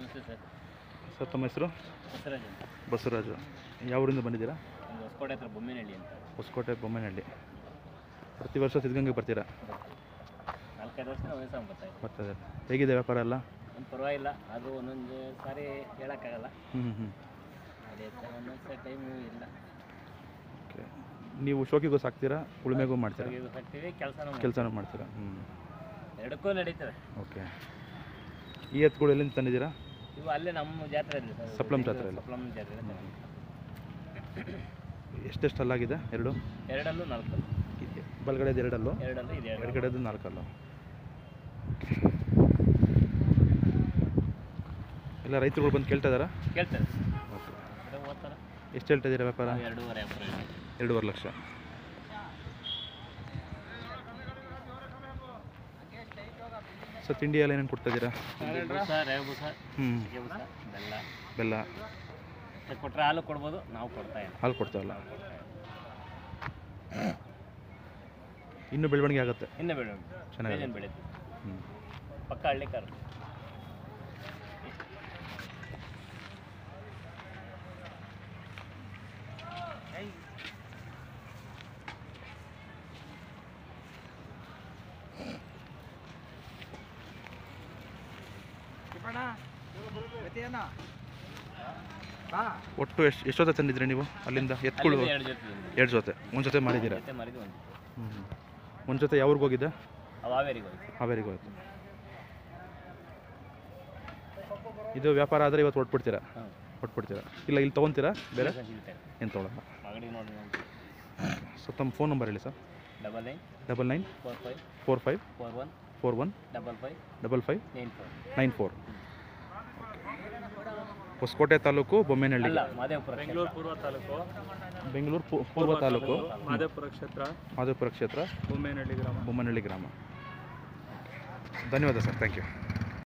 ನಮಸ್ತೆ sir sir ತಮ್ಮ ಹೆಸರು ಬಸವರಾಜ್ ಅಂತ ಬಸವರಾಜು ಯಾವ ಊರಿಂದ ಬಂದಿದ್ದೀರಾ ಒಂದು ಹೊಸಕೋಟೆ ಹತ್ರ ಬೊಮ್ಮಿನಹಳ್ಳಿ ಅಂತ ಹೊಸಕೋಟೆ ಬೊಮ್ಮನಹಳ್ಳಿ ಪ್ರತಿ ವರ್ಷ ಸಿದ್ಧಗಂಗೆ ಬರ್ತೀರಾ ನಾಲ್ಕೈದು ವರ್ಷ ವಯಸ್ಸಾಗಿ ಬರ್ತಾಯಿದೆ ಬರ್ತದೆ ಹೇಗಿದೆ ವ್ಯಾಪಾರ ಎಲ್ಲ ಒಂದು ಪರವಾಗಿಲ್ಲ ಆದರೂ ಒಂದೊಂದು ಸಾರಿ ಹೇಳೋಕ್ಕಾಗಲ್ಲ ಹ್ಞೂ ಹ್ಞೂ ನಡೆಯುತ್ತೆ ಒಂದೊಂದು ಸಾರಿ ಟೈಮು ಇಲ್ಲ ಓಕೆ ನೀವು ಶೋಕಿಗೂ ಸಾಕ್ತೀರಾ ಉಳುಮೆಗೂ ಮಾಡ್ತೀರಾ ಹೋಗಿ ಹಾಕ್ತೀವಿ ಕೆಲಸನೂ ಕೆಲಸನೂ ಮಾಡ್ತೀರಾ ಹ್ಞೂ ಎರಡಕ್ಕೂ ನಡೀತದೆ ಓಕೆ ಈ ಎತ್ತುಗಳು ಎಲ್ಲಿಂದ ತಂದಿದ್ದೀರಾ ಇವು ಅಲ್ಲೇ ನಮ್ಮ ಜಾತ್ರೆ ಇದೆ ಸರ್ ಸಪ್ಲಂ ಜಾತ್ರೆಯಲ್ಲಿ. ಸಪ್ಲಂ ಜಾತ್ರೆ ಎಷ್ಟೆಷ್ಟು ಅಲ್ಲಾಗಿದೆ ಎರಡು ಎರಡಲ್ಲೂ ನಾಲ್ಕು ಇದೆ. ಬಲಗಡೆದು ಎರಡಲ್ಲೂ ಎರಡಲ್ಲೂ ಇದೆ ಎರಡು ಎಡಗಡೆದು ನಾಲ್ಕಲ್ಲು ಎಲ್ಲ ರೈತರುಗಳು ಬಂದು ಕೇಳ್ತಾ ಇದ್ದಾರಾ ಕೇಳ್ತಾರೆ ಓಕೆ ಇದು ಓದ್ತಾರೆ ಎಷ್ಟು ಹೇಳ್ತಾ ಇದ್ದೀರಾ ವ್ಯಾಪಾರ ನಾವು ಎರಡೂವರೆ ವ್ಯಾಪಾರ ಇದೆ. ಎರಡೂವರೆ ಲಕ್ಷ ಸರ್ ತಿಂಡಿ ಎಲ್ಲ ಏನೇನು ಕೊಡ್ತಾ ಇದ್ದೀರಾ ಬೂಸ ರೇವ್ ಬೂಸ ಹ್ಞೂ ಸಿಗೆ ಬೂಸ ಬೆಲ್ಲ ಬೆಲ್ಲ ಮತ್ತೆ ಕೊಟ್ಟರೆ ಹಾಲು ಕೊಡ್ಬೋದು ನಾವು ಕೊಡ್ತಾ ಇಲ್ಲ ಹಾಲು ಕೊಡ್ತಾವಲ್ಲ ಇನ್ನೂ ಬೆಳವಣಿಗೆ ಆಗುತ್ತೆ ಇನ್ನು ಬೆಳೆ ಚೆನ್ನಾಗಿದೆ. ಬೇಜಾನ್ ಬೆಳೀತೀವಿ ಹ್ಞೂ ಪಕ್ಕ ಹಳ್ಳಿ ಕಾರು ಒಟ್ಟು ಎಷ್ಟು ಎಷ್ಟೊತ್ತೆ ತಂದಿದ್ರಿ ನೀವು ಅಲ್ಲಿಂದ ಎತ್ಕೊಳ್ಳು ಅಲ್ಲಿಂದ ಎರಡು ಜೊತೆ ತಂದಿದ್ವಿ. ಎರಡು ಜೊತೆ ಒಂದು ಜೊತೆ ಮಾಡಿದ್ದೀರಾ ಜೊತೆ ಮಾರಿದ್ವಿ ಒಂದು ಹ್ಞೂ ಒಂದು ಜೊತೆ ಯಾವ್ರಿಗೆ ಹೋಗಿದ್ದೆ ಅವು ಹಾವೇರಿಗೆ ಹೋಯ್ತು ಹಾವೇರಿಗೆ ಹೋಯ್ತು ಇದು ವ್ಯಾಪಾರ ಆದರೆ ಇವತ್ತು ಹೊಟ್ಬಿಡ್ತೀರಾ ಹಾಂ ಹೊಟ್ಬಿಡ್ತೀರಾ ಇಲ್ಲ ಇಲ್ಲಿ ತೊಗೊತೀರಾ ಬೇರೆ ಸಿಗುತ್ತೆ ಏನು ತೊಗೊಳಲ್ಲ ಮಗಡಿ ನೋಡಿ ಸೊ ತಮ್ಮ ಫೋನ್ ನಂಬರ್ ಹೇಳಿ sir double nine double nine four five four five four one four one double five double five nine four nine four Hosakote taluk Bommenahalli ಅಲ್ಲ ಮಾದೇವಪುರ ಬೆಂಗಳೂರು ಪೂರ್ವ ತಾಲೂಕು ಬೆಂಗಳೂರು ಪೂ- ಪೂರ್ವ ತಾಲೂಕು ಮಾದೇಪುರ ಕ್ಷೇತ್ರ ಮಾಧವಪುರ ಕ್ಷೇತ್ರ ಬೊಮ್ಮೇನಹಳ್ಳಿ ಗ್ರಾಮ ಬೊಮ್ಮನಹಳ್ಳಿ ಗ್ರಾಮ ಧನ್ಯವಾದ ಸರ್ ಥ್ಯಾಂಕ್ ಯು